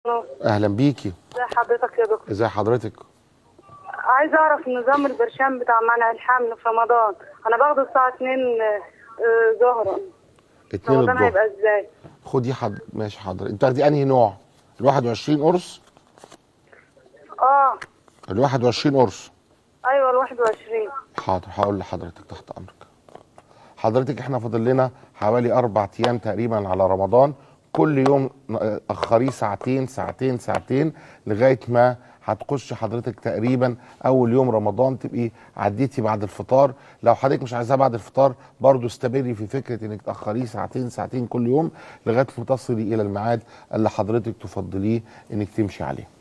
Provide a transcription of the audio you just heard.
اهلا بيكي ازي حضرتك يا دكتور ازي حضرتك عايز اعرف نظام البرشام بتاع منع الحمل في رمضان انا باخده الساعه 2 آه، ظهرا اتنين رمضان الظهر هيبقى ازاي خدي حد ماشي حضرتك انت بتاخدي انهي نوع ال 21 قرص اه ال 21 قرص ايوه ال 21 حاضر هقول لحضرتك تحت امرك حضرتك احنا فاضل لنا حوالي اربع ايام تقريبا على رمضان كل يوم ن- اخريه ساعتين ساعتين ساعتين لغايه ما هتخش حضرتك تقريبا اول يوم رمضان تبقي عديتي بعد الفطار لو حضرتك مش عايزاه بعد الفطار برضو استمري في فكره انك تاخريه ساعتين ساعتين كل يوم لغايه ما تصلي الى الميعاد اللي حضرتك تفضليه انك تمشي عليه